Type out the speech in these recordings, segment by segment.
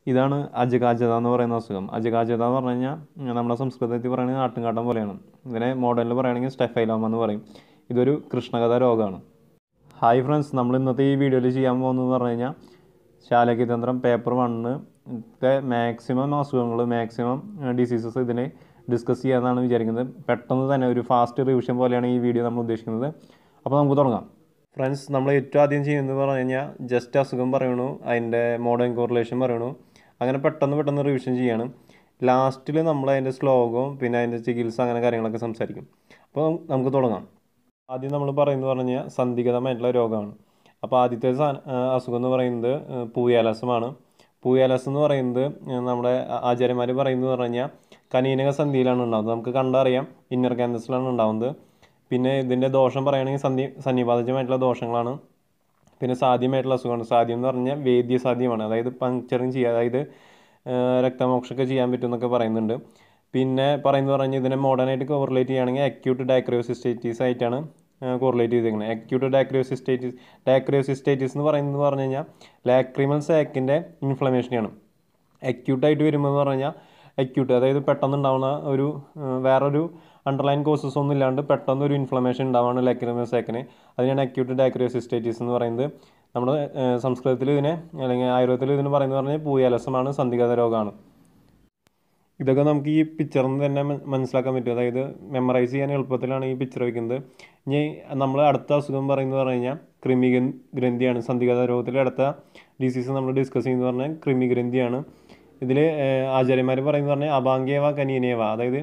ഇതാണ് അജകാജത എന്ന് പറയുന്ന അസുഖം അജകാജത എന്ന് പറഞ്ഞു കഴിഞ്ഞാൽ നമ്മുടെ സംസ്കൃതത്തിൽ പറയുന്നത് ആട്ടുംകാട്ടം പോലെയാണ് ഇതിനെ മോഡലിൽ പറയുകയാണെങ്കിൽ സ്റ്റെഫൈലോമ എന്ന് പറയും ഇതൊരു കൃഷ്ണകഥ രോഗമാണ് ഹായ് ഫ്രണ്ട്സ് നമ്മൾ ഇന്നത്തെ ഈ വീഡിയോയിൽ ചെയ്യാൻ പോകുന്നത് പറഞ്ഞു കഴിഞ്ഞാൽ ശാലകിതന്ത്രം പേപ്പർ വണ്ണ് മാക്സിമം അസുഖങ്ങൾ മാക്സിമം ഡിസീസസ് ഇതിനെ ഡിസ്കസ് ചെയ്യാമെന്നാണ് വിചാരിക്കുന്നത് പെട്ടെന്ന് തന്നെ ഒരു ഫാസ്റ്റ് റിവിഷൻ പോലെയാണ് ഈ വീഡിയോ നമ്മൾ ഉദ്ദേശിക്കുന്നത് അപ്പോൾ നമുക്ക് തുടങ്ങാം ഫ്രണ്ട്സ് നമ്മൾ ഏറ്റവും ആദ്യം ചെയ്യുന്നത് പറഞ്ഞു കഴിഞ്ഞാൽ ജസ്റ്റ് അസുഖം പറയണു അതിൻ്റെ മോഡേൺ കോറിലേഷൻ പറയണു അങ്ങനെ പെട്ടെന്ന് പെട്ടെന്ന് റിവിഷൻ ചെയ്യാണ് ലാസ്റ്റിൽ നമ്മൾ അതിൻ്റെ ശ്ലോകവും പിന്നെ അതിൻ്റെ ചികിത്സ അങ്ങനെ കാര്യങ്ങളൊക്കെ സംസാരിക്കും അപ്പോൾ നമുക്ക് തുടങ്ങാം ആദ്യം നമ്മൾ പറയുന്നത് പറഞ്ഞു കഴിഞ്ഞാൽ സന്ദിഗ്ധമായിട്ടുള്ള രോഗമാണ് അപ്പോൾ ആദ്യത്തെ സാ- ആ, അസുഖം എന്ന് പറയുന്നത് ആ, പൂയാലസമാണ് പൂയാലസം എന്ന് പറയുന്നത് ആ, നമ്മുടെ ആചാര്യന്മാർ പറയുന്നത് പറഞ്ഞു കഴിഞ്ഞാൽ കനീനക സന്ധിയിലാണ് ഉണ്ടാകുന്നത് നമുക്ക് കണ്ടറിയാം ഇന്നർ ക്യാൻസസിലാണ് ഉണ്ടാകുന്നത് പിന്നെ ഇതിൻ്റെ ദോഷം പറയുകയാണെങ്കിൽ സന്ധി സന്നിപാതജമായിട്ടുള്ള ദോഷങ്ങളാണ് പിന്നെ സാധ്യമായിട്ടുള്ള അസുഖമാണ് സാധ്യം എന്ന് പറഞ്ഞാൽ വേദ്യസാധ്യമാണ് അതായത് പങ്ക്ചറിങ് ചെയ്യുക അതായത് ആ, രക്തമോക്ഷമൊക്കെ ചെയ്യാൻ പറ്റും എന്നൊക്കെ പറയുന്നുണ്ട് പിന്നെ പറയുന്നത് പറഞ്ഞാൽ ഇതിനെ മോഡേണായിട്ട് കോറിലേറ്റ് ചെയ്യുകയാണെങ്കിൽ അക്യൂട്ട് ഡാക്രിയോസിസ്റ്റൈറ്റീസ് ആയിട്ടാണ് കോറിലേറ്റ് ചെയ്തിരിക്കുന്നത് അക്യൂട്ട് ഡാക്രിയോസിസ്റ്റൈറ്റിസ് ഡാക്രിയോസിസ്റ്റൈറ്റിസ് എന്ന് പറയുന്നത് പറഞ്ഞു കഴിഞ്ഞാൽ ലാക്രിമൽ സാക്കിൻ്റെ ഇൻഫ്ലമേഷനെയാണ് അക്യൂട്ടായിട്ട് വരുമ്പോൾ എന്ന് പറഞ്ഞു കഴിഞ്ഞാൽ അക്യൂട്ട് അതായത് പെട്ടെന്ന് ഉണ്ടാവുന്ന ഒരു ആ, വേറൊരു അണ്ടർലൈൻ കോസസ് ഒന്നും ഇല്ലാണ്ട് പെട്ടെന്ന് ഒരു ഇൻഫ്ലമേഷൻ ഉണ്ടാവുകയാണ് ലാക്രിമൽ സാക്കിന് അതിനാണ് അക്യൂട്ട് ഡാക്രിയോസിസ്റ്റൈറ്റിസ് എന്ന് പറയുന്നത് നമ്മുടെ ആ, സംസ്കൃതത്തിൽ ഇതിനെ അല്ലെങ്കിൽ ആയുർവേദത്തിൽ ഇതിന് പറയുന്നത് പറഞ്ഞാൽ പൂയാലസമാണ് സന്ധിഗത രോഗമാണ് ഇതൊക്കെ നമുക്ക് ഈ പിക്ചറിൽ നിന്ന് തന്നെ മന- മനസ്സിലാക്കാൻ പറ്റും അതായത് മെമ്മറൈസ് ചെയ്യാൻ എളുപ്പത്തിലാണ് ഈ പിക്ചർ വയ്ക്കുന്നത് ഇനി നമ്മൾ അടുത്ത അസുഖം പറയുന്നത് പറഞ്ഞു കഴിഞ്ഞാൽ ക്രിമി ഗ്രന്ഥി- ഗ്രന്ഥിയാണ് സന്ധിഗത രോഗത്തിലെ അടുത്ത ഡിസീസ് നമ്മൾ ഡിസ്കസ് ചെയ്യുന്നത് പറഞ്ഞാൽ ക്രിമി ഗ്രന്ഥിയാണ് ഇതിൽ ആചാര്യന്മാർ പറയുന്നത് പറഞ്ഞാൽ അഭാംഗ്യവ കനീനേവ അതായത്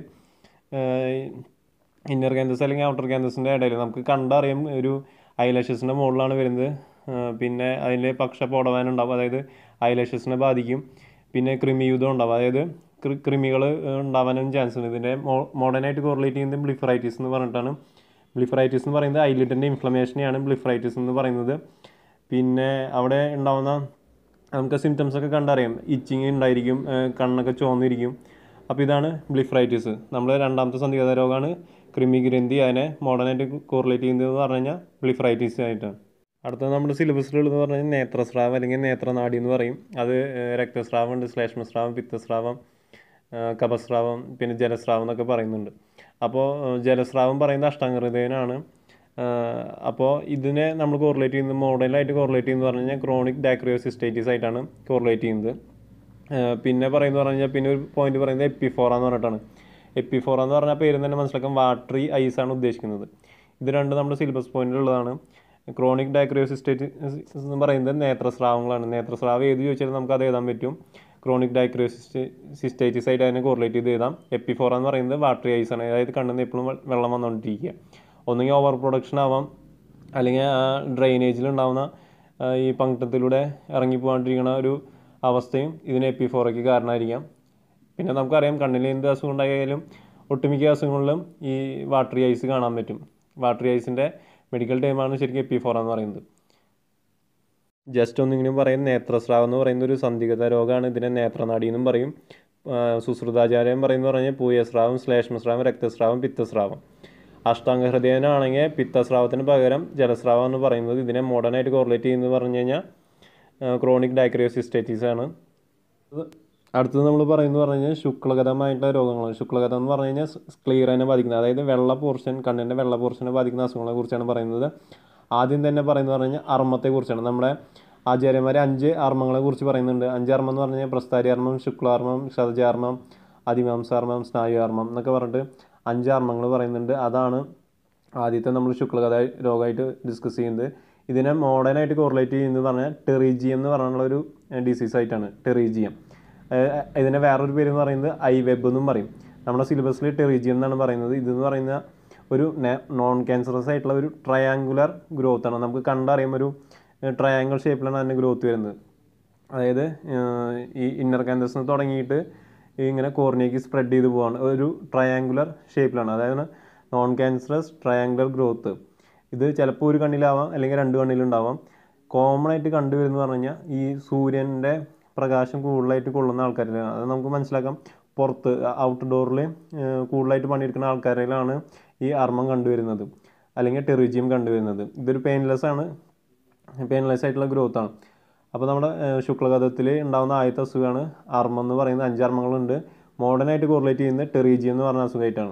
ഇന്നർ ക്യാൻസസ് അല്ലെങ്കിൽ ഔട്ടർ ക്യാൻസസിൻ്റെ ഇടയിൽ നമുക്ക് കണ്ടറിയാം ഒരു ഐലഷസിൻ്റെ മുകളിലാണ് വരുന്നത് ആ, പിന്നെ അതിൽ പക്ഷപോടവാനുണ്ടാവും അതായത് ഐലഷസിനെ ബാധിക്കും പിന്നെ കൃമിയുധം ഉണ്ടാവും അതായത് കൃമികൾ ഉണ്ടാവാനും ചാൻസ് ഉണ്ട് ഇതിൻ്റെ മോഡേണായിട്ട് കോറിലേറ്റ് ചെയ്യുന്നത് ബ്ലിഫറൈറ്റിസ് എന്ന് പറഞ്ഞിട്ടാണ് ബ്ലിഫറൈറ്റിസ് എന്ന് പറയുന്നത് ഐലിറ്റിൻ്റെ ഇൻഫ്ലമേഷനെയാണ് ബ്ലിഫറൈറ്റിസ് എന്ന് പറയുന്നത് പിന്നെ അവിടെ ഉണ്ടാവുന്ന നമുക്ക് സിംറ്റംസ് ഒക്കെ കണ്ടറിയാം ഇച്ചിങ് ഉണ്ടായിരിക്കും ആ, കണ്ണൊക്കെ ചുവന്നിരിക്കും അപ്പോൾ ഇതാണ് ബ്ലിഫ്രൈറ്റിസ് നമ്മൾ രണ്ടാമത്തെ സന്ധിഗത രോഗമാണ് ക്രിമിഗ്രന്ഥി അതിനെ മോഡേണായിട്ട് കോറിലേറ്റ് ചെയ്യുന്നത് പറഞ്ഞു കഴിഞ്ഞാൽ ബ്ലിഫ്രൈറ്റിസ് ആയിട്ടാണ് അടുത്തത് നമ്മുടെ സിലബസിലുള്ളത് പറഞ്ഞു കഴിഞ്ഞാൽ നേത്രസ്രാവം അല്ലെങ്കിൽ നേത്രനാടി എന്ന് പറയും അത് ഏഹ്, രക്തസ്രാവം ഉണ്ട് ശ്ലേഷ്മസ്രാവം പിത്തസ്രാവം ഏഹ്, കഫസ്രാവം പിന്നെ ജലസ്രാവം എന്നൊക്കെ പറയുന്നുണ്ട് അപ്പോൾ ഏഹ്, ജലസ്രാവം പറയുന്നത് അഷ്ടാംഗഹൃദയനാണ് അപ്പോൾ ഇതിനെ നമ്മൾ കോറിലേറ്റ് ചെയ്യുന്നത് മോഡലായിട്ട് കോറിലേറ്റ് ചെയ്യുന്നത് പറഞ്ഞു കഴിഞ്ഞാൽ ക്രോണിക് ഡാക്രിയോസിസ്റ്റൈറ്റിസ് ആയിട്ടാണ് കോറിലേറ്റ് ചെയ്യുന്നത് ഏഹ് പിന്നെ പറയുന്നത് പറഞ്ഞു കഴിഞ്ഞാൽ പിന്നെ ഒരു പോയിന്റ് പറയുന്നത് എപ്പിഫോറ എന്ന് പറഞ്ഞിട്ടാണ് എപ്പിഫോറ എന്ന് പറഞ്ഞാൽ പേര് തന്നെ മനസ്സിലാക്കാം വാട്ടറി ഐസ് ആണ് ഉദ്ദേശിക്കുന്നത് ഇത് രണ്ട് നമ്മുടെ സിലബസ് പോയിന്റിലുള്ളതാണ് ക്രോണിക് ഡാക്രിയോസിസ്റ്റൈറ്റിസ് എന്ന് പറയുന്നത് നേത്രസ്രാവങ്ങളാണ് നേത്രസ്രാവം ഏത് ചോദിച്ചാലും നമുക്ക് അത് എഴുതാൻ പറ്റും ക്രോണിക് ഡാക്രിയോസിസ്റ്റൈറ്റിസ് ആയിട്ട് അതിനെ കോറിലേറ്റ് ചെയ്ത് എഴുതാം എപ്പിഫോറ എന്ന് പറയുന്നത് വാട്ടറി ഐസ് ആണ് അതായത് കണ്ണിൽ നിന്ന് എപ്പോഴും വെള്ളം വന്നുകൊണ്ടിരിക്കുക ഒന്നുകിൽ ഓവർ പ്രൊഡക്ഷൻ ആവാം അല്ലെങ്കിൽ ആ ഡ്രെയിനേജിൽ ഉണ്ടാവുന്ന ആ, ഈ പങ്ക്ടത്തിലൂടെ ഇറങ്ങി പോകാണ്ടിരിക്കുന്ന ഒരു അവസ്ഥയും ഇതിന് എപ്പിഫോറയ്ക്ക് കാരണമായിരിക്കാം പിന്നെ നമുക്കറിയാം കണ്ണിൽ എന്ത് അസുഖം ഉണ്ടായാലും ഒട്ടുമിക്ക അസുഖങ്ങളിലും ഈ വാട്ടറി ഐസ് കാണാൻ പറ്റും വാട്ടറി ഐസിൻ്റെ മെഡിക്കൽ ടൈമാണ് ശരിക്കും എപ്പിഫോറ എന്ന് പറയുന്നത് ജസ്റ്റ് ഒന്നിങ്ങനെ പറയും നേത്രസ്രാവം എന്ന് പറയുന്ന ഒരു സന്ദിഗ്ധ രോഗമാണ് ഇതിനെ നേത്രനാടി എന്നും പറയും ആ, സുശ്രുതാചാര്യം പറയുന്നത് പറഞ്ഞാൽ പൂയസ്രാവം ശ്ലേഷ്മസ്രാവം രക്തസ്രാവം പിത്തസ്രാവം അഷ്ടാംഗഹൃദയനാണെങ്കിൽ പിത്തസ്രാവത്തിന് പകരം ജലസ്രാവം എന്ന് പറയുന്നത് ഇതിനെ മോഡേണായിട്ട് കോറിലേറ്റ് ചെയ്യുന്നത് പറഞ്ഞു കഴിഞ്ഞാൽ ക്രോണിക് ഡാക്രിയോസിസ്റ്റൈറ്റിസ് ആണ് അടുത്തത് നമ്മൾ പറയുന്നത് പറഞ്ഞു കഴിഞ്ഞാൽ ശുക്ലഗതമായിട്ടുള്ള രോഗങ്ങളാണ് ശുക്ലഗതം എന്ന് പറഞ്ഞു കഴിഞ്ഞാൽ സ്ക്ലീറനെ ബാധിക്കുന്നത് അതായത് വെള്ള പോർഷൻ കണ്ണിൻ്റെ വെള്ള പോർഷനെ ബാധിക്കുന്ന അസുഖങ്ങളെ കുറിച്ചാണ് പറയുന്നത് ആദ്യം തന്നെ പറയുന്നത് പറഞ്ഞു കഴിഞ്ഞാൽ അർമ്മത്തെ കുറിച്ചാണ് നമ്മുടെ ആചാര്യന്മാർ അഞ്ച് അർമ്മങ്ങളെ കുറിച്ച് പറയുന്നുണ്ട് അഞ്ച് അർമ്മം എന്ന് പറഞ്ഞു കഴിഞ്ഞാൽ പ്രസ്താരിയാർമ്മം ശുക്ലാർമ്മം ക്ഷതജാർമ്മം അതിമാംസാർമ്മം സ്നായുയാർമ്മം എന്നൊക്കെ പറഞ്ഞിട്ട് അഞ്ച് അർമ്മങ്ങൾ പറയുന്നുണ്ട് അതാണ് ആദ്യത്തെ നമ്മൾ ശുക്ലകഥ രോഗമായിട്ട് ഡിസ്കസ് ചെയ്യുന്നത് ഇതിനെ മോഡേണായിട്ട് കോറിലേറ്റ് ചെയ്യുന്നത് പറഞ്ഞാൽ ടെറീജിയം എന്ന് പറഞ്ഞുള്ള ഒരു ഡിസീസ് ആയിട്ടാണ് ടെറീജിയം ഏഹ് ഇതിനെ വേറൊരു പേര് എന്ന് പറയുന്നത് ഐ വെബ് എന്നും പറയും നമ്മുടെ സിലബസിൽ ടെറീജിയം എന്നാണ് പറയുന്നത് ഇതെന്ന് പറയുന്ന ഒരു നോൺ ക്യാൻസറസ് ആയിട്ടുള്ള ഒരു ട്രയാങ്കുലർ ഗ്രോത്ത് ആണ് നമുക്ക് കണ്ടറിയാം ഒരു ട്രയാങ്കിൾ ഷേപ്പിലാണ് അതിൻ്റെ ഗ്രോത്ത് വരുന്നത് അതായത് ഏഹ് ഈ ഇന്നർ ക്യാൻസസ് തുടങ്ങിയിട്ട് ഇങ്ങനെ കോർണിയേക്ക് സ്പ്രെഡ് ചെയ്ത് പോവാണ് ഒരു ട്രയാങ്കുലർ ഷേപ്പിലാണ് അതായത് നോൺ ക്യാൻസറസ് ട്രയാങ്കുലർ ഗ്രോത്ത് ഇത് ചിലപ്പോൾ ഒരു കണ്ണിലാവാം അല്ലെങ്കിൽ രണ്ട് കണ്ണിലുണ്ടാവാം കോമൺ ആയിട്ട് കണ്ടുവരുന്നത് പറഞ്ഞു കഴിഞ്ഞാൽ ഈ സൂര്യൻ്റെ പ്രകാശം കൂടുതലായിട്ട് കൊള്ളുന്ന ആൾക്കാരിലാണ് അത് നമുക്ക് മനസ്സിലാക്കാം പുറത്ത് ഔട്ട്ഡോറിൽ കൂടുതലായിട്ട് പണിയെടുക്കുന്ന ആൾക്കാരിലാണ് ഈ അർമ്മം കണ്ടുവരുന്നത് അല്ലെങ്കിൽ ടെറിജിയം കണ്ടുവരുന്നത് ഇതൊരു പെയിൻലെസ് ആണ് പെയിൻലെസ് ആയിട്ടുള്ള ഗ്രോത്ത് ആണ് അപ്പോൾ നമ്മുടെ ഏഹ്, ശുക്ലഗതത്തിൽ ഉണ്ടാകുന്ന ആദ്യത്തെ അസുഖമാണ് അർമ്മം എന്ന് പറയുന്ന അഞ്ച് അർമ്മങ്ങളുണ്ട് മോഡേൺ ആയിട്ട് കോറിലേറ്റ് ചെയ്യുന്നത് ടെറീജിയം എന്ന് പറഞ്ഞ അസുഖമായിട്ടാണ്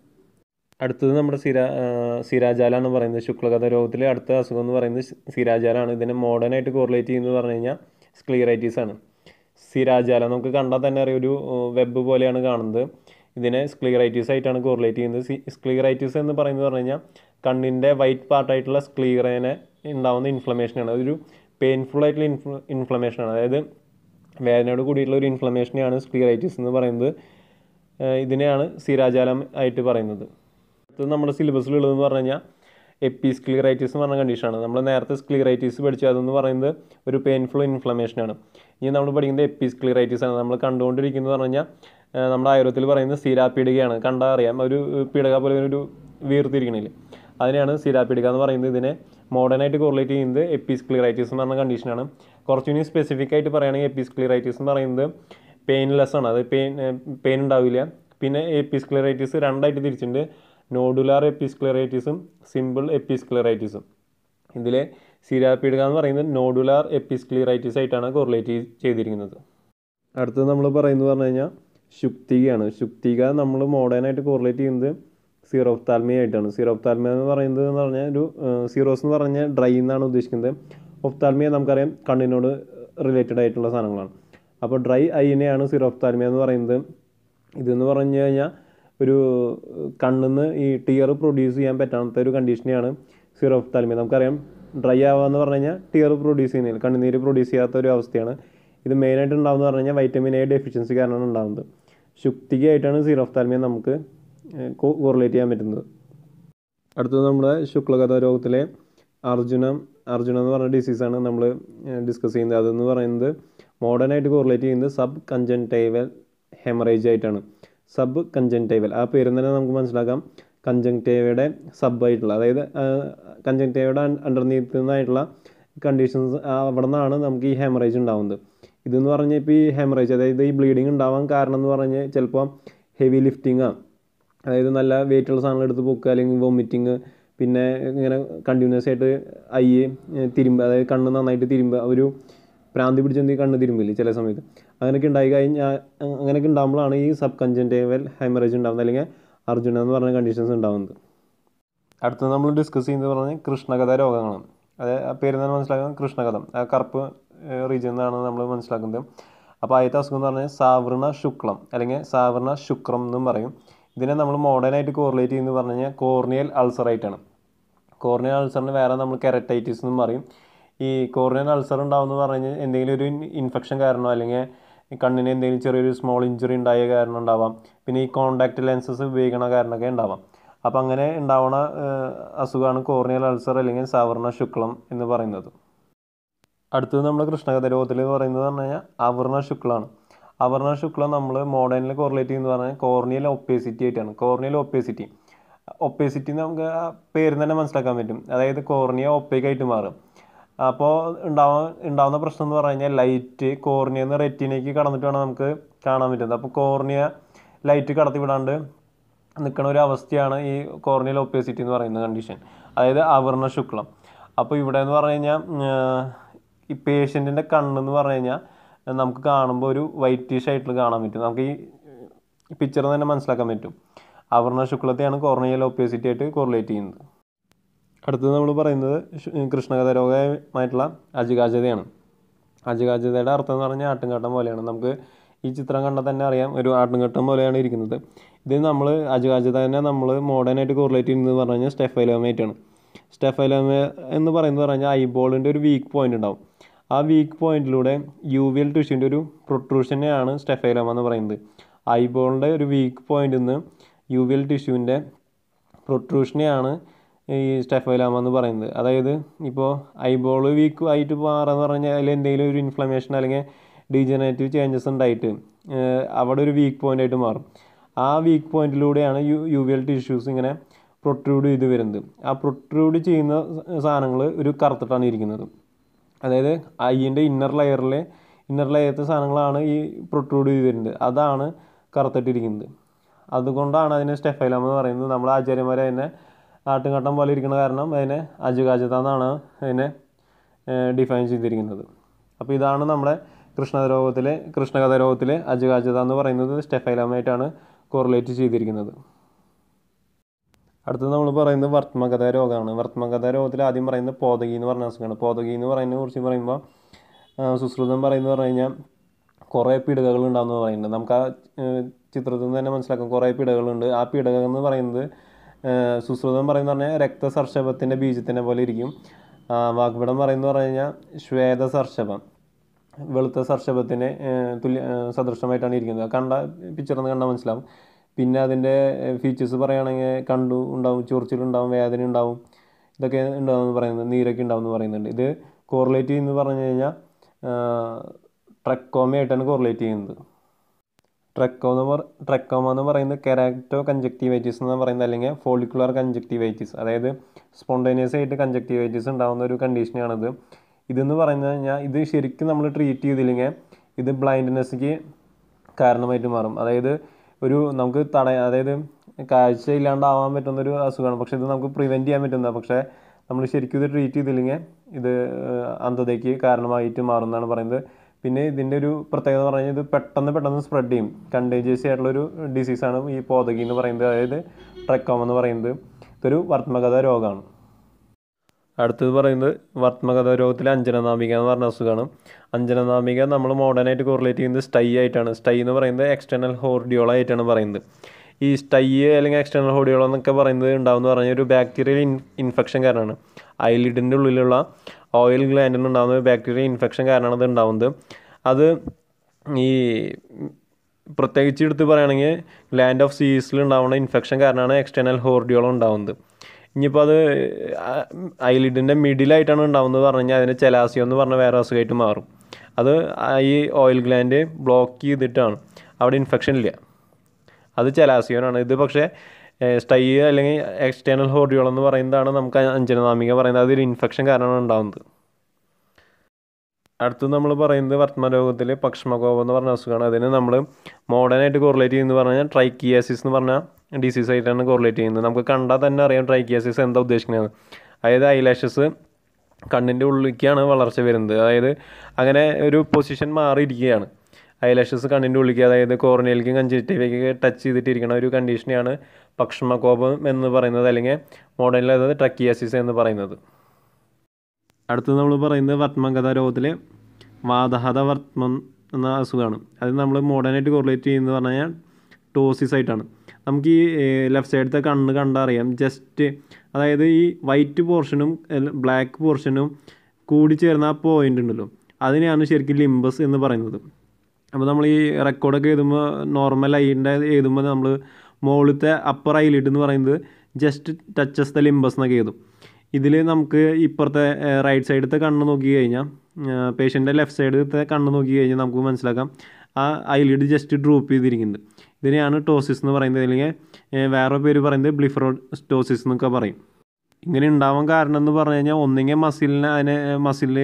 അടുത്തത് നമ്മുടെ സിര സിരാജാല എന്ന് പറയുന്നത് ശുക്ലഗത രോഗത്തിലെ അടുത്ത അസുഖം എന്ന് പറയുന്നത് സി- സിരാജാലാണ് ഇതിനെ മോഡേൺ ആയിട്ട് കോറിലേറ്റ് ചെയ്യുന്നത് പറഞ്ഞു കഴിഞ്ഞാൽ സ്ക്ലീറൈറ്റീസ് ആണ് സിരാജാല നമുക്ക് കണ്ടാൽ തന്നെ അറിയാം ഒരു വെബ് പോലെയാണ് കാണുന്നത് ഇതിനെ സ്ക്ലീറൈറ്റീസ് ആയിട്ടാണ് കോറിലേറ്റ് ചെയ്യുന്നത് സി സ്ക്ലീറൈറ്റീസ് എന്ന് പറയുന്നത് പറഞ്ഞു കഴിഞ്ഞാൽ കണ്ണിൻ്റെ വൈറ്റ് പാർട്ടായിട്ടുള്ള സ്ക്ലീറേനെ ഉണ്ടാവുന്ന ഇൻഫ്ലമേഷനാണ് അതൊരു പെയിൻഫുൾ ആയിട്ടുള്ള ഇൻഫ്ല ഇൻഫ്ലമേഷനാണ് അതായത് വേദനയോട് കൂടിയിട്ടുള്ള ഒരു ഇൻഫ്ലമേഷനെയാണ് സ്ക്ലീറൈറ്റീസ് എന്ന് പറയുന്നത് ഏഹ് ഇതിനെയാണ് സിരാജാലം ആയിട്ട് പറയുന്നത് അടുത്തത് നമ്മുടെ സിലബസിലുള്ളതെന്ന് പറഞ്ഞു കഴിഞ്ഞാൽ എപ്പിസ്ക്ലീറൈറ്റിസ് എന്ന് പറഞ്ഞ കണ്ടീഷനാണ് നമ്മൾ നേരത്തെ സ്ക്ലീറൈറ്റിസ് പഠിച്ചു അതെന്ന് പറയുന്നത് ഒരു പെയിൻഫുൾ ഇൻഫ്ലമേഷനാണ് ഇനി നമ്മൾ പഠിക്കുന്നത് എപ്പിസ്ക്ലീറൈറ്റിസ് ആണ് നമ്മൾ കണ്ടുകൊണ്ടിരിക്കുന്നത് പറഞ്ഞു കഴിഞ്ഞാൽ ഏഹ് നമ്മുടെ ആയുർവേദത്തിൽ പറയുന്നത് സിരാപീഡികയാണ് കണ്ടാൽ അറിയാം ഒരു പീഡക പോലെ ഒരു വീർത്തിരിക്കണില്ലേ അതിനെയാണ് സിരാപീഡിക എന്ന് പറയുന്നത് ഇതിനെ മോഡേൺ ആയിട്ട് കോറിലേറ്റ് ചെയ്യുന്നത് എപ്പിസ്ക്ലീറൈറ്റിസ് എന്ന് പറഞ്ഞ കണ്ടീഷനാണ് കുറച്ചുകൂടി സ്പെസിഫിക് ആയിട്ട് പറയുകയാണെങ്കിൽ എപ്പിസ്ക്ലീറൈറ്റിസ് എന്ന് പറയുന്നത് പെയിൻലെസ് ആണ് അത് പെയിൻ പെയിൻ ഉണ്ടാവില്ല പിന്നെ എപ്പിസ്ക്ലറൈറ്റിസ് രണ്ടായിട്ട് തിരിച്ചിട്ടുണ്ട് നോഡുലാർ എപ്പിസ്ക്ലറൈറ്റിസും സിമ്പിൾ എപ്പിസ്ക്ലറൈറ്റിസും ഇതിലെ സിരാപീഡിക എന്ന് പറയുന്നത് നോഡുലാർ എപ്പിസ്ക്ലീറൈറ്റിസ് ആയിട്ടാണ് കോറിലേറ്റ് ചെയ്തിരിക്കുന്നത് അടുത്തത് നമ്മൾ പറയുന്നത് പറഞ്ഞു കഴിഞ്ഞാൽ ശുക്തികയാണ് ശുക്തിക നമ്മൾ മോഡേൺ ആയിട്ട് കോറിലേറ്റ് ചെയ്യുന്നത് സീറോഫ്താൽമിയ ആയിട്ടാണ് സീറോഫ്താൽമിയ എന്ന് പറയുന്നത് എന്ന് പറഞ്ഞാൽ ഒരു സീറോസ് എന്ന് പറഞ്ഞാൽ ഡ്രൈ എന്നാണ് ഉദ്ദേശിക്കുന്നത് ഒഫ്താൽമിയ നമുക്കറിയാം കണ്ണിനോട് റിലേറ്റഡ് ആയിട്ടുള്ള സാധനങ്ങളാണ് അപ്പോൾ ഡ്രൈ ഐനെയാണ് സീറോഫ്താൽമിയ എന്ന് പറയുന്നത് ഇതെന്ന് പറഞ്ഞു കഴിഞ്ഞാൽ ഒരു കണ്ണിന്ന് ഈ ടിയർ പ്രൊഡ്യൂസ് ചെയ്യാൻ പറ്റാത്ത ഒരു കണ്ടീഷനെയാണ് സീറോഫ്താൽമിയ നമുക്കറിയാം ഡ്രൈ ആവുക എന്ന് പറഞ്ഞു കഴിഞ്ഞാൽ ടിയർ പ്രൊഡ്യൂസ് ചെയ്യുന്നില്ല കണ്ണുനീര് പ്രൊഡ്യൂസ് ചെയ്യാത്ത ഒരു അവസ്ഥയാണ് ഇത് മെയിനായിട്ട് ഉണ്ടാകുന്നത് പറഞ്ഞു കഴിഞ്ഞാൽ വൈറ്റമിൻ എ ഡെഫിഷ്യൻസി കാരണമാണ് ഉണ്ടാകുന്നത് ശുക്തികയായിട്ടാണ് സീറോഫ്താൽമിയ നമുക്ക് കോറിലേറ്റ് ചെയ്യാൻ പറ്റുന്നത് അടുത്തത് നമ്മുടെ ശുക്ലഗത രോഗത്തിലെ അർജുനം അർജുന എന്ന് പറഞ്ഞ ഡിസീസാണ് നമ്മൾ ഡിസ്കസ് ചെയ്യുന്നത് അതെന്ന് പറയുന്നത് മോഡേൺ ആയിട്ട് കോറിലേറ്റ് ചെയ്യുന്നത് സബ് കഞ്ചൻറ്റൈവൽ ഹെമറേജ് ആയിട്ടാണ് സബ് കഞ്ചൻറ്റൈവൽ ആ പേര് തന്നെ നമുക്ക് മനസ്സിലാക്കാം കഞ്ചങ്റ്റേവയുടെ സബ് ആയിട്ടുള്ള അതായത് കഞ്ചങ്റ്റേവയുടെ അണ്ടർനീത്ത് നിന്നായിട്ടുള്ള കണ്ടീഷൻസ് അവിടെ നിന്നാണ് നമുക്ക് ഈ ഹെമറേജ് ഉണ്ടാവുന്നത് ഇതെന്ന് പറഞ്ഞാൽ ഇപ്പോൾ ഈ ഹെമറേജ് അതായത് ഈ ബ്ലീഡിങ് ഉണ്ടാവാൻ കാരണം എന്ന് പറഞ്ഞാൽ ചിലപ്പോൾ ഹെവി ലിഫ്റ്റിങ്ങോ അതായത് നല്ല വെയിറ്റുള്ള സാധനങ്ങൾ എടുത്ത് പൊക്കുക അല്ലെങ്കിൽ വൊമിറ്റിങ് പിന്നെ ഇങ്ങനെ കണ്ടിന്യൂസ് ആയിട്ട് ഐ തിരുമ്പ് അതായത് കണ്ണ് നന്നായിട്ട് തിരുമ്പുക ഒരു പ്രാന്തി പിടിച്ചെന്തി കണ്ണ് തിരുമ്പില്ലേ ചില സമയത്ത് അങ്ങനെയൊക്കെ ഉണ്ടായി കഴിഞ്ഞാൽ അങ്ങനെയൊക്കെ ഉണ്ടാകുമ്പോഴാണ് ഈ സബ് കഞ്ചൻറ്റേവൽ ഹൈമറേജ് ഉണ്ടാകുന്നത് അല്ലെങ്കിൽ അർജുന എന്ന് പറഞ്ഞ കണ്ടീഷൻസ് ഉണ്ടാകുന്നത് അടുത്തത് നമ്മൾ ഡിസ്കസ് ചെയ്യുന്നത് പറഞ്ഞാൽ കൃഷ്ണകഥ രോഗങ്ങളാണ് അത് ആ പേര് തന്നെ മനസ്സിലാക്കുന്നത് കൃഷ്ണകഥം ആ കറുപ്പ് റീജിയൻ എന്നാണ് നമ്മൾ മനസ്സിലാക്കുന്നത് അപ്പോൾ ആദ്യത്തെ അസുഖം എന്ന് പറഞ്ഞാൽ സാവൃണ ശുക്ലം അല്ലെങ്കിൽ സാവൃണ ശുക്രം എന്നും പറയും ഇതിനെ നമ്മൾ മോഡേൺ ആയിട്ട് കോറിലേറ്റ് ചെയ്യുന്നത് പറഞ്ഞു കഴിഞ്ഞാൽ കോർണിയൽ അൾസറായിട്ടാണ് കോർണിയൽ അൾസറിന് വേറെ നമ്മൾ കെരറ്റൈറ്റിസ് എന്നും പറയും ഈ കോർണിയൽ അൾസർ ഉണ്ടാവുമെന്ന് പറഞ്ഞു കഴിഞ്ഞാൽ എന്തെങ്കിലും ഒരു ഇൻഫെക്ഷൻ കാരണമോ അല്ലെങ്കിൽ ഈ കണ്ണിന് എന്തെങ്കിലും ചെറിയൊരു സ്മോൾ ഇഞ്ചുറി ഉണ്ടായ കാരണം ഉണ്ടാവാം പിന്നെ ഈ കോണ്ടാക്ട് ലെൻസസ് ഉപയോഗിക്കണ കാരണമൊക്കെ ഉണ്ടാവാം അപ്പം അങ്ങനെ ഉണ്ടാവുന്ന അസുഖമാണ് കോർണിയൽ അൾസർ അല്ലെങ്കിൽ സാവർണ ശുക്ലം എന്ന് പറയുന്നത് അടുത്തത് നമ്മൾ കൃഷ്ണകഥ രോഗത്തിൽ എന്ന് പറയുന്നത് പറഞ്ഞു കഴിഞ്ഞാൽ അവർണ ശുക്ലമാണ് അവർണ ശുക്ലം നമ്മൾ മോഡേണിൽ കോറിലേറ്റ് ചെയ്യുന്നത് പറഞ്ഞാൽ കോർണിയൽ ഒപ്പേസിറ്റി ആയിട്ടാണ് കോർണിയൽ ഒപ്പേസിറ്റി ഒപ്പേസിറ്റി നമുക്ക് ആ പേര് തന്നെ മനസ്സിലാക്കാൻ പറ്റും അതായത് കോർണിയ ഒപ്പേക്കായിട്ട് മാറും അപ്പോൾ ഉണ്ടാവാൻ ഉണ്ടാവുന്ന പ്രശ്നം എന്ന് പറഞ്ഞു കഴിഞ്ഞാൽ ലൈറ്റ് കോർണിയ എന്ന് റെറ്റിനേക്ക് കടന്നിട്ട് വേണം നമുക്ക് കാണാൻ പറ്റുന്നത് അപ്പോൾ കോർണിയ ലൈറ്റ് കടത്തി വിടാണ്ട് നിൽക്കുന്ന ഒരു അവസ്ഥയാണ് ഈ കോർണിയൽ ഒപ്പേസിറ്റി എന്ന് പറയുന്ന കണ്ടീഷൻ അതായത് ആവരണ ശുക്ലം അപ്പോൾ ഇവിടെ എന്ന് പറഞ്ഞു കഴിഞ്ഞാൽ ഈ പേഷ്യൻറ്റിൻ്റെ കണ്ണെന്ന് പറഞ്ഞു കഴിഞ്ഞാൽ നമുക്ക് കാണുമ്പോൾ ഒരു വൈറ്റിഷ് ആയിട്ട് കാണാൻ പറ്റും നമുക്ക് ഈ പിക്ചർ തന്നെ മനസ്സിലാക്കാൻ പറ്റും ആവരണ ശുക്ലത്തെയാണ് കോർണിയൽ ഒപ്പേസിറ്റി ആയിട്ട് കോറിലേറ്റ് ചെയ്യുന്നത് അടുത്തത് നമ്മൾ പറയുന്നത് കൃഷ്ണകഥ രോഗമായിട്ടുള്ള അജുകാജതയാണ് അജുകാജതയുടെ അർത്ഥം എന്ന് പറഞ്ഞാൽ ആട്ടുംകാട്ടം പോലെയാണ് നമുക്ക് ഈ ചിത്രം കണ്ടാൽ തന്നെ അറിയാം ഒരു ആട്ടുംകാട്ടം പോലെയാണ് ഇരിക്കുന്നത് ഇത് നമ്മൾ അജുകാജത തന്നെ നമ്മൾ മോഡേൺ ആയിട്ട് കോറിലേറ്റ് ചെയ്യുന്നത് പറഞ്ഞു കഴിഞ്ഞാൽ സ്റ്റെഫൈലോമേറ്റാണ് സ്റ്റെഫൈലോമ എന്ന് പറയുന്നത് പറഞ്ഞാൽ ഐബോളിൻ്റെ ഒരു വീക്ക് പോയിന്റ് ഉണ്ടാവും ആ വീക്ക് പോയിന്റിലൂടെ യു വി എൽ ടിഷ്യൂൻ്റെ ഒരു പ്രൊട്രൂഷനെയാണ് സ്റ്റെഫൈലോമ എന്ന് പറയുന്നത് ഐബോളിൻ്റെ ഒരു വീക്ക് പോയിന്റിൽ നിന്ന് യു വി എൽ ടിഷ്യൂവിൻ്റെ പ്രൊട്രൂഷനെയാണ് ഈ സ്റ്റെഫൈലാമ എന്ന് പറയുന്നത് അതായത് ഇപ്പോൾ ഐബോൾ വീക്ക് ആയിട്ട് മാറാന്ന് പറഞ്ഞാൽ അതിൽ എന്തെങ്കിലും ഒരു ഇൻഫ്ലമേഷൻ അല്ലെങ്കിൽ ഡീജനറേറ്റീവ് ചേഞ്ചസ് ഉണ്ടായിട്ട് അവിടെ ഒരു വീക്ക് പോയിന്റ് ആയിട്ട് മാറും ആ വീക്ക് പോയിന്റിലൂടെയാണ് U U V L tissues ഇങ്ങനെ പ്രൊട്രൂഡ് ചെയ്ത് വരുന്നത് ആ പ്രൊട്രൂഡ് ചെയ്യുന്ന സാധനങ്ങൾ ഒരു കറുത്തിട്ടാണ് ഇരിക്കുന്നത് അതായത് ഐൻ്റെ ഇന്നർ ലെയറിലെ ഇന്നർ ലെയറത്തെ സാധനങ്ങളാണ് ഈ പ്രൊട്രൂഡ് ചെയ്ത് വരുന്നത് അതാണ് കറുത്തിട്ടിരിക്കുന്നത് അതുകൊണ്ടാണ് അതിനെ സ്റ്റെഫൈലാമ എന്ന് പറയുന്നത് നമ്മൾ ആചാര്യന്മാർ അതിനെ ആട്ടുംകാട്ടം പോലെ ഇരിക്കുന്ന കാരണം അതിനെ അജുകാജത എന്നാണ് അതിനെ ഡിഫൈൻ ചെയ്തിരിക്കുന്നത് അപ്പോൾ ഇതാണ് നമ്മുടെ കൃഷ്ണരോഗത്തിലെ കൃഷ്ണകഥ രോഗത്തിലെ അജഗാജത എന്ന് പറയുന്നത് സ്റ്റെഫൈലമായിട്ടാണ് കോറിലേറ്റ് ചെയ്തിരിക്കുന്നത് അടുത്തത് നമ്മൾ പറയുന്നത് വർത്തമഗത രോഗമാണ് വർത്തമഗത രോഗത്തിൽ ആദ്യം പറയുന്നത് പോതകി എന്ന് പറഞ്ഞ അസുഖമാണ് പോതകി എന്ന് പറയുന്നതിനെ കുറിച്ച് പറയുമ്പോൾ ആ, സുശ്രുതം പറയുന്നത് പറഞ്ഞു കഴിഞ്ഞാൽ കുറേ പിടുകകൾ ഉണ്ടാകുമെന്ന് പറയുന്നുണ്ട് നമുക്ക് ആ ഏഹ്, ചിത്രത്തിൽ നിന്ന് തന്നെ മനസ്സിലാക്കാം കുറേ പിടകളുണ്ട് ആ പിടകൾ എന്ന് പറയുന്നത് ഏഹ്, സുശ്രുതം പറയുന്നത് പറഞ്ഞാൽ രക്തസർഷഭത്തിൻ്റെ ബീജത്തിനെ പോലെ ഇരിക്കും ആ, വാഗ്ഭടം പറയുന്നത് പറഞ്ഞു കഴിഞ്ഞാൽ ശ്വേതസർഷഭം വെളുത്ത സർഷഭത്തിന് ഏഹ്, തുല്യ ഏഹ്, സദൃശമായിട്ടാണ് ഇരിക്കുന്നത് കണ്ട പിക്ചറിൽ നിന്ന് കണ്ടാൽ മനസ്സിലാവും പിന്നെ അതിൻ്റെ ഫീച്ചേഴ്സ് പറയുകയാണെങ്കിൽ കണ്ടു ഉണ്ടാവും ചൊറിച്ചിലുണ്ടാവും വേദന ഉണ്ടാവും ഇതൊക്കെ ഉണ്ടാവും എന്ന് പറയുന്നത് നീരൊക്കെ ഉണ്ടാവും എന്ന് പറയുന്നുണ്ട് ഇത് കോറിലേറ്റ് എന്ന് പറഞ്ഞു കഴിഞ്ഞാൽ ട്രക്കോമയായിട്ടാണ് കോറിലേറ്റ് ചെയ്യുന്നത് ട്രക്കോ എന്ന് പറ ട്രക്കോമ എന്ന് പറയുന്നത് കെരാക്ടോ കഞ്ചക്റ്റീവൈറ്റിസ് എന്ന് പറയുന്നത് അല്ലെങ്കിൽ ഫോളിക്കുലർ കഞ്ചക്റ്റീവൈറ്റിസ് അതായത് സ്പോണ്ടേനിയസ് ആയിട്ട് കഞ്ചക്റ്റീവൈറ്റിസ് ഉണ്ടാകുന്ന ഒരു കണ്ടീഷനാണിത് ഇതെന്ന് പറയുന്നത് കഴിഞ്ഞാൽ ഇത് ശരിക്കും നമ്മൾ ട്രീറ്റ് ചെയ്തില്ലെങ്കിൽ ഇത് ബ്ലൈൻഡ്നെസ്സിക്ക് കാരണമായിട്ട് മാറും അതായത് ഒരു നമുക്ക് തടയാൻ അതായത് കാഴ്ച ഇല്ലാണ്ടാവാൻ പറ്റുന്ന ഒരു അസുഖമാണ് പക്ഷേ ഇത് നമുക്ക് പ്രിവെൻറ്റ് ചെയ്യാൻ പറ്റുന്ന പക്ഷേ നമ്മൾ ശരിക്കും ഇത് ട്രീറ്റ് ചെയ്തില്ലെങ്കിൽ ഇത് ഏഹ്, അന്ധതയ്ക്ക് കാരണമായിട്ട് മാറുമെന്നാണ് പറയുന്നത് പിന്നെ ഇതിൻ്റെ ഒരു പ്രത്യേകത എന്ന് പറഞ്ഞാൽ ഇത് പെട്ടെന്ന് പെട്ടെന്ന് സ്പ്രെഡ് ചെയ്യും കണ്ടേജിയസ് ആയിട്ടുള്ളൊരു ഡിസീസാണ് ഈ പോതകി എന്ന് പറയുന്നത് അതായത് ട്രക്കോം എന്ന് പറയുന്നത് ഇതൊരു വർത്തമഗത രോഗമാണ് അടുത്തത് പറയുന്നത് വർത്തമഗത രോഗത്തിലെ അഞ്ജനനാമിക എന്ന് പറഞ്ഞ അസുഖമാണ് അഞ്ജനനാമിക നമ്മൾ മോഡേണായിട്ട് കോറിലേറ്റ് ചെയ്യുന്നത് സ്റ്റൈ ആയിട്ടാണ് സ്റ്റൈ എന്ന് പറയുന്നത് എക്സ്റ്റേണൽ ഹോർഡിയോള ആയിട്ടാണ് പറയുന്നത് ഈ സ്റ്റൈ അല്ലെങ്കിൽ എക്സ്റ്റേണൽ ഹോർഡിയോള എന്നൊക്കെ പറയുന്നത് ഉണ്ടാവുമെന്ന് പറഞ്ഞാൽ ഒരു ബാക്ടീരിയൽ ഇൻ ഇൻഫെക്ഷൻ കാരണമാണ് ഐലിഡിൻ്റെ ഉള്ളിലുള്ള ഓയിൽ ഗ്ലാൻഡിൽ ഉണ്ടാകുന്ന ഒരു ബാക്ടീരിയൽ ഇൻഫെക്ഷൻ കാരണമാണ് ഇത് ഉണ്ടാവുന്നത് അത് ഈ പ്രത്യേകിച്ച് എടുത്ത് പറയുകയാണെങ്കിൽ ഗ്ലാൻഡ് ഓഫ് സീസിൽ ഉണ്ടാവുന്ന ഇൻഫെക്ഷൻ കാരണമാണ് എക്സ്റ്റേണൽ ഹോർഡിയോളം ഉണ്ടാവുന്നത് ഇനിയിപ്പോൾ അത് ഐലിഡിൻ്റെ മിഡിലായിട്ടാണ് ഉണ്ടാവുന്നത് പറഞ്ഞു കഴിഞ്ഞാൽ അതിന് ചെലാസിയോ എന്ന് പറഞ്ഞ വേറെ അസുഖമായിട്ട് മാറും അത് ആ ഈ ഓയിൽ ഗ്ലാൻഡ് ബ്ലോക്ക് ചെയ്തിട്ടാണ് അവിടെ ഇൻഫെക്ഷൻ ഇല്ല അത് ചെലാസിയോനാണ് ഇത് പക്ഷേ സ്റ്റൈ അല്ലെങ്കിൽ എക്സ്റ്റേണൽ ഹോർഡിയോളം എന്ന് പറയുന്നതാണ് നമുക്ക് അഞ്ജനനാമിക പറയുന്നത് അതൊരു ഇൻഫെക്ഷൻ കാരണമാണ് ഉണ്ടാകുന്നത് അടുത്ത് നമ്മൾ പറയുന്നത് വർത്തമാനരോഗത്തിൽ പക്ഷമകോപം എന്ന് പറഞ്ഞ അസുഖമാണ് അതിന് നമ്മൾ മോഡേണായിട്ട് കോറിലേറ്റ് ചെയ്യുന്നത് പറഞ്ഞാൽ ട്രൈക്കിയാസിസ് എന്ന് പറഞ്ഞ ഡിസീസ് ആയിട്ടാണ് കോറിലേറ്റ് ചെയ്യുന്നത് നമുക്ക് കണ്ടാൽ തന്നെ അറിയാം ട്രൈക്കിയാസിസ് എന്താ ഉദ്ദേശിക്കുന്നത് അതായത് ഐലാഷസ് കണ്ണിൻ്റെ ഉള്ളിലേക്കാണ് വളർച്ച വരുന്നത് അതായത് അങ്ങനെ ഒരു പൊസിഷൻ മാറിയിരിക്കുകയാണ് ഐലാഷസ് കണ്ണിൻ്റെ ഉള്ളിലേക്ക് അതായത് കോർണിയലിലേക്കും കഞ്ചിറ്റീവിലേക്ക് ടച്ച് ചെയ്തിട്ടിരിക്കുന്ന ഒരു കണ്ടീഷനെയാണ് പക്ഷമകോപം എന്ന് പറയുന്നത് അല്ലെങ്കിൽ മോഡേണിൽ അതായത് ട്രക്കിയാസിസ് എന്ന് പറയുന്നത് അടുത്തത് നമ്മൾ പറയുന്നത് വർത്തമഗത രോഗത്തിൽ വാതഹത വർത്തമം എന്ന അസുഖമാണ് അത് നമ്മൾ മോഡേണായിട്ട് കോറിലേറ്റ് ചെയ്യുന്നത് പറഞ്ഞു കഴിഞ്ഞാൽ ടോസിസ് ആയിട്ടാണ് നമുക്ക് ഈ ലെഫ്റ്റ് സൈഡത്തെ കണ്ണ് കണ്ടറിയാം ജസ്റ്റ് അതായത് ഈ വൈറ്റ് പോർഷനും ബ്ലാക്ക് പോർഷനും കൂടി ചേർന്ന ആ പോയിന്റ് ഉണ്ടല്ലോ അതിനെയാണ് ശരിക്കും ലിംബസ് എന്ന് പറയുന്നത് അപ്പോൾ നമ്മൾ ഈ റെക്കോർഡൊക്കെ എഴുതുമ്പോൾ നോർമൽ ഐൻ്റെ എഴുതുമ്പോൾ നമ്മൾ മുകളിലത്തെ അപ്പർ ഐലിഡ് എന്ന് പറയുന്നത് ജസ്റ്റ് ടച്ചസ് ദ ലിംബസ് എന്നൊക്കെ എഴുതും ഇതിൽ നമുക്ക് ഇപ്പുറത്തെ റൈറ്റ് സൈഡത്തെ കണ്ണ് നോക്കി കഴിഞ്ഞാൽ പേഷ്യൻ്റെ ലെഫ്റ്റ് സൈഡത്തെ കണ്ണ് നോക്കി കഴിഞ്ഞാൽ നമുക്ക് മനസ്സിലാക്കാം ആ ഐലിഡ് ജസ്റ്റ് ഡ്രോപ്പ് ചെയ്തിരിക്കുന്നുണ്ട് ഇതിനെയാണ് ടോസിസ് എന്ന് പറയുന്നത് അല്ലെങ്കിൽ ഏഹ്, വേറെ പേര് പറയുന്നത് ബ്ലിഫറോസ്റ്റോസിസ് എന്നൊക്കെ പറയും ഇങ്ങനെ ഉണ്ടാവാൻ കാരണം എന്ന് പറഞ്ഞു കഴിഞ്ഞാൽ ഒന്നെങ്കിൽ മസിലിനെ അതിനെ മസിലിൽ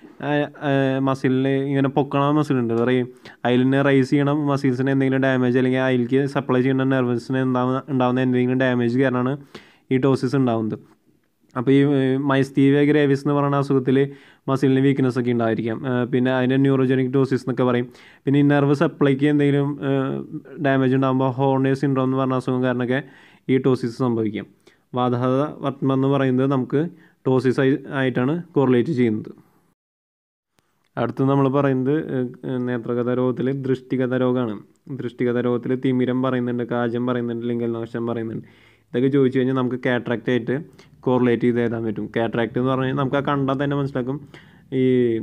മസിലിൽ ഇങ്ങനെ പൊക്കണ മസിലുണ്ട് പറയും അതിലിനെ റൈസ് ചെയ്യണം മസിൽസിന് എന്തെങ്കിലും ഡാമേജ് അല്ലെങ്കിൽ അതിലേക്ക് സപ്ലൈ ചെയ്യുന്ന നെർവസിന് ഉണ്ടാവുന്ന ഉണ്ടാവുന്ന എന്തെങ്കിലും ഡാമേജ് കാരണമാണ് ഈ ടോസിസ് ഉണ്ടാവുന്നത് അപ്പോൾ ഈ മൈസ്തീവിയ ഗ്രേവിസ് എന്ന് പറയുന്ന അസുഖത്തിൽ മസിലിന് വീക്ക്നെസ് ഒക്കെ ഉണ്ടായിരിക്കാം ആ, പിന്നെ അതിൻ്റെ ന്യൂറോജനിക് ടോസിസ് എന്നൊക്കെ പറയും പിന്നെ ഈ നെർവ് സപ്ലൈക്ക് എന്തെങ്കിലും ഡാമേജ് ഉണ്ടാകുമ്പോൾ ഹോർണേ സിൻഡ്രോം എന്ന് പറഞ്ഞ അസുഖം കാരണമൊക്കെ ഈ ടോസിസ് സംഭവിക്കാം വാതഹത വർത്തമ എന്ന് പറയുന്നത് നമുക്ക് ടോസിസ് ആയി ആയിട്ടാണ് കോറിലേറ്റ് ചെയ്യുന്നത് അടുത്ത് നമ്മൾ പറയുന്നത് ഏഹ്, നേത്രഗത രോഗത്തിൽ ദൃഷ്ടിഗത രോഗമാണ് ദൃഷ്ടിഗത രോഗത്തിൽ തിമിരം പറയുന്നുണ്ട് കാജം പറയുന്നുണ്ട് ലിംഗനാശം പറയുന്നുണ്ട് ഇതൊക്കെ ചോദിച്ചു കഴിഞ്ഞാൽ നമുക്ക് കാട്രാക്റ്റ് ആയിട്ട് കോറിലേറ്റ് ചെയ്ത് എഴുതാൻ പറ്റും കാട്രാക്റ്റ് എന്ന് പറഞ്ഞാൽ നമുക്ക് ആ കണ്ടാൽ തന്നെ മനസ്സിലാക്കും ഈ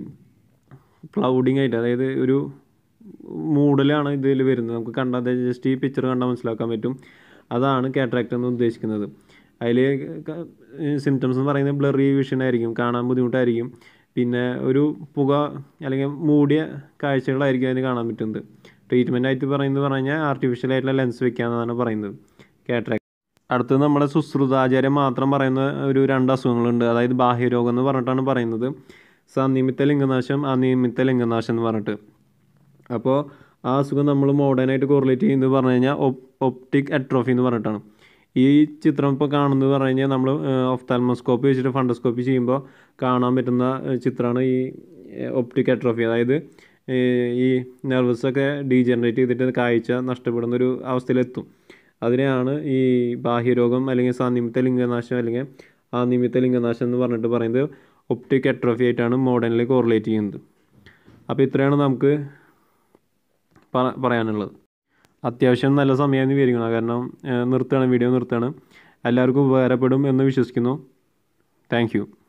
ക്ലൗഡിങ് ആയിട്ട് അതായത് ഒരു മൂടലാണ് ഇതിൽ വരുന്നത് നമുക്ക് കണ്ടാൽ ജസ്റ്റ് ഈ പിക്ചർ കണ്ടാൽ മനസ്സിലാക്കാൻ പറ്റും അതാണ് കാട്രാക്റ്റ് എന്ന് ഉദ്ദേശിക്കുന്നത് അതിൽ സിംറ്റംസ് എന്ന് പറയുന്നത് ബ്ലറി വിഷൻ ആയിരിക്കും കാണാൻ ബുദ്ധിമുട്ടായിരിക്കും പിന്നെ ഒരു പുക അല്ലെങ്കിൽ മൂടിയ കാഴ്ചകളായിരിക്കും അതിന് കാണാൻ പറ്റുന്നത് ട്രീറ്റ്മെൻ്റ് ആയിട്ട് പറയുന്നത് പറഞ്ഞു കഴിഞ്ഞാൽ ആർട്ടിഫിഷ്യൽ ആയിട്ടുള്ള ലെൻസ് വെക്കാമെന്നാണ് പറയുന്നത് കാട്രാക്ട് അടുത്തത് നമ്മുടെ സുശ്രുതാചാര്യം മാത്രം പറയുന്ന ഒരു രണ്ട് അസുഖങ്ങളുണ്ട് അതായത് ബാഹ്യരോഗം എന്ന് പറഞ്ഞിട്ടാണ് പറയുന്നത് സനിമിത്ത ലിംഗനാശം അനിയമിത്ത ലിംഗനാശം എന്ന് പറഞ്ഞിട്ട് അപ്പോൾ ആ അസുഖം നമ്മൾ മോഡേണായിട്ട് കോറിലേറ്റ് ചെയ്യുന്നത് പറഞ്ഞു കഴിഞ്ഞാൽ ഒപ്റ്റിക് അട്രോഫി എന്ന് പറഞ്ഞിട്ടാണ് ഈ ചിത്രം ഇപ്പോൾ കാണുന്നത് പറഞ്ഞു കഴിഞ്ഞാൽ നമ്മൾ ഒഫ്താൽമോസ്കോപ്പി വെച്ചിട്ട് ഫണ്ടോസ്കോപ്പി ചെയ്യുമ്പോൾ കാണാൻ പറ്റുന്ന ഏഹ്, ചിത്രമാണ് ഈ ഒപ്റ്റിക് അട്രോഫി അതായത് ഈ ഈ നെർവസൊക്കെ ഡീജനറേറ്റ് ചെയ്തിട്ട് കാഴ്ച നഷ്ടപ്പെടുന്ന ഒരു അവസ്ഥയിലെത്തും അതിനെയാണ് ഈ ബാഹ്യരോഗം അല്ലെങ്കിൽ സാന്നിമിത്ത ലിംഗനാശം അല്ലെങ്കിൽ അനിമിത്ത ലിംഗനാശം എന്ന് പറഞ്ഞിട്ട് പറയുന്നത് ഒപ്റ്റിക് അട്രോഫി ആയിട്ടാണ് മോഡേണിൽ കോറിലേറ്റ് ചെയ്യുന്നത് അപ്പോൾ ഇത്രയാണ് നമുക്ക് പറ- പറയാനുള്ളത് അത്യാവശ്യം നല്ല സമയമായിരുന്നു വിചാരിക്കണം കാരണം ഏഹ്, നിർത്തുകയാണ് വീഡിയോ നിർത്തുകയാണ് എല്ലാവർക്കും ഉപകാരപ്പെടും എന്ന് വിശ്വസിക്കുന്നു താങ്ക് യു